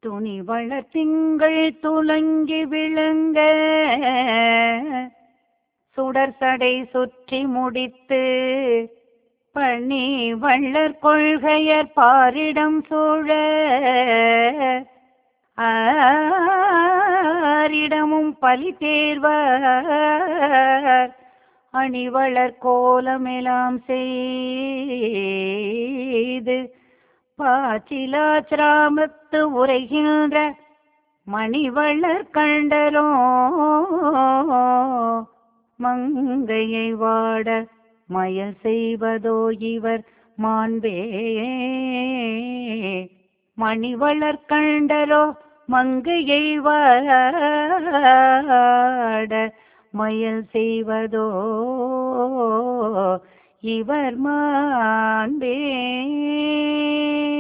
துணி திங்கள் துலங்கி விளங்க சுடர் சடை சுற்றி முடித்து பணி வள்ளற் கொள்கையர் பாரிடம் சூழ ஆரிடமும் பலி தேர்வார் அணிவளர் கோலமெலாம் செய்து பாச்சிலாச்சிராமத்து உரைகின்ற மணிவளர் கண்டரோ மங்கையை வாட மயல் செய்வதோ இவர் மாண்பே மணிவளர் கண்டரோ மங்கையை வாட மயல் செய்வதோ இவர் மாண்பே